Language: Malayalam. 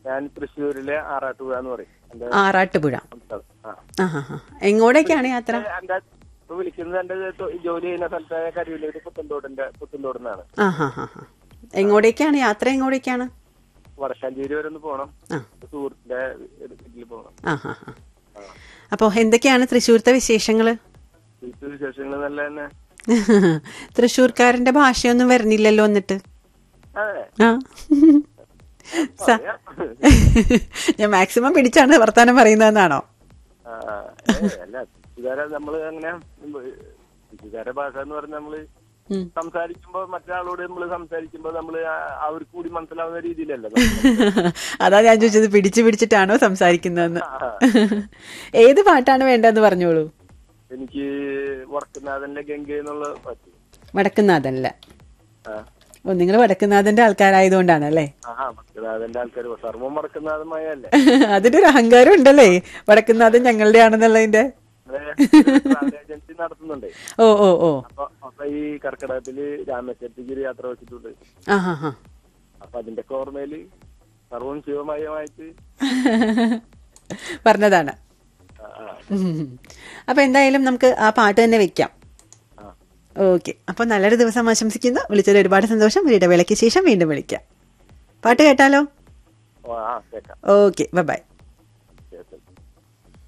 ഞാൻ തൃശ്ശൂരിലെ ആറാട്ടുപുഴ എന്ന് പറയും എന്റെ ആറാട്ടുപുഴ സംസ്ഥാനം. ആ. ആ ഹാ ഹാ എങ്ങോട്ടേക്കാണ് യാത്ര എന്റെ ഇപ്പൊ വിളിക്കുന്നത് എന്റെ തൊ- ജോലി ചെയ്യുന്ന സ്ഥലത്തായ കരുവിലൂര് പുത്തൻതോടിന്റെ പുത്തൻതോടുന്നാണ് ആ ഹാ ഹാ ഹാ എങ്ങോട്ടേക്കാണ് യാത്ര എങ്ങോട്ടേക്കാണ് വടക്കാഞ്ചേരി വരെ ഒന്ന് പോണം ആ സുഹൃത്തിന്റെ വീട്ടിൽ പോകണം ആ ഹാ ഹാ അപ്പോൾ എന്തൊക്കെയാണ് തൃശ്ശൂരത്തെ വിശേഷങ്ങള് വീട്ടിൽ വിശേഷങ്ങൾ നല്ല തന്നെ തൃശ്ശൂർക്കാരന്റെ ഭാഷയൊന്നും വരുന്നില്ലല്ലോ എന്നിട്ട് അതെ ആ സ- ഞാൻ മാക്സിമം പിടിച്ചാണ് വർത്താനം പറയുന്നതെന്നാണോ ആ, ആ. ഏയ്, അല്ല തൃശ്ശൂകാരെ നമ്മള് അങ്ങനെ തൃശ്ശൂകാരെ ഭാഷ എന്ന് പറഞ്ഞാൽ നമ്മള് ഉം. സംസാരിക്കുമ്പോ മറ്റൊരാളോട് നമ്മൾ സംസാരിക്കുമ്പോ നമ്മള് ആ- അവർക്ക് കൂടി മനസ്സിലാവുന്ന രീതിയിലല്ല അതാ ഞാൻ ചോദിച്ചത് പിടിച്ചു പിടിച്ചിട്ടാണോ സംസാരിക്കുന്നതെന്ന് ഏത് പാട്ടാണ് വേണ്ടതെന്ന് പറഞ്ഞോളൂ എനിക്ക് വടക്കുന്നാഥന്റെ ഗംഗ എന്നുള്ള പറ്റി വടക്കുന്നാഥനല്ല ആ ഓ നിങ്ങൾ വടക്കുന്നാഥന്റെ ആൾക്കാരായതുകൊണ്ടാണ് അല്ലേ ആഹാ വടക്കുന്നാഥന്റെ ആൾക്കാർ സർവം വടക്കുന്നാഥമയല്ലേ അതിനൊരു അഹങ്കാരം ഉണ്ടല്ലേ വടക്കുന്നാഥൻ ഞങ്ങളുടെ ആണെന്നുള്ളതിന്റെ ഏജൻസി നടത്തുന്നുണ്ട് ഓ ഓ ഓ അപ്പൊ അപ്പൊ ഈ കർക്കിടകത്തില് രാമേശ്വരത്തേക്ക് ഒരു യാത്ര വെച്ചിട്ടുണ്ട് ആ ഹാ ഹാ അപ്പൊ അതിന്റെ ഒക്കെ ഓർമ്മയില് സർവം ശിവമയമായിട്ട് പറഞ്ഞതാണ് ആ, ആ, ഉം. അപ്പൊ എന്തായാലും നമുക്ക് ആ പാട്ട് തന്നെ വെക്കാം ആ. ഓക്കെ അപ്പൊ നല്ലൊരു ദിവസം ആശംസിക്കുന്നു വിളിച്ചത് ഒരുപാട് സന്തോഷം ഒരു ഇടവേളയ്ക്ക് ശേഷം വീണ്ടും വിളിക്കാം പാട്ട് കേട്ടാലോ ഓ, ആ കേക്കാം ഓക്കെ ബൈ